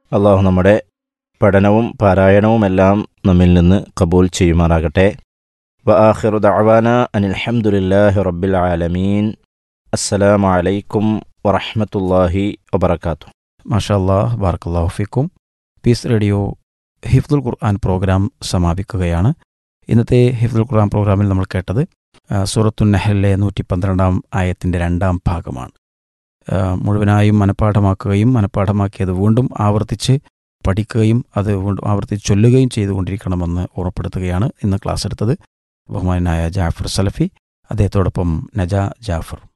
അള്ളാഹു നമ്മുടെ പഠനവും പാരായണവുമെല്ലാം നമ്മിൽ നിന്ന് കബൂൽ ചെയ്യുമാറാകട്ടെ വ ആഖിറു ദഅവാന അനിൽഹംദുലില്ലാഹി റബ്ബിൽ ആലമീൻ അസ്സലാമു അലൈക്കും വറഹ്മത്തുള്ളാഹി വബറകാത്തു മാഷാ അല്ലാഹ് ബാർക്കല്ലാഹു ഫിക്കും പീസ് റേഡിയോ ഹിഫ്ദുൽ ഖുർആൻ പ്രോഗ്രാം സമാപിക്കുകയാണ് ഇന്നത്തെ ഹിഫ്ദുൽ ഖുർആൻ പ്രോഗ്രാമിൽ നമ്മൾ കേട്ടത് ആ, സൂറത്തു നെഹലിലെ നൂറ്റി പന്ത്രണ്ടാം ആയത്തിൻ്റെ രണ്ടാം ഭാഗമാണ് ആ, മുഴുവനായും മനഃപ്പാഠമാക്കുകയും മനഃപ്പാഠമാക്കിയത് വീണ്ടും ആവർത്തിച്ച് പഠിക്കുകയും അത് വീണ്ടും ആവർത്തിച്ച് ചൊല്ലുകയും ചെയ്തുകൊണ്ടിരിക്കണമെന്ന് ഓർമ്മപ്പെടുത്തുകയാണ് ഇന്ന് ക്ലാസ് എടുത്തത് ബഹുമാനായ ജാഫർ സലഫി അദ്ദേഹത്തോടൊപ്പം നജ ജാഫർ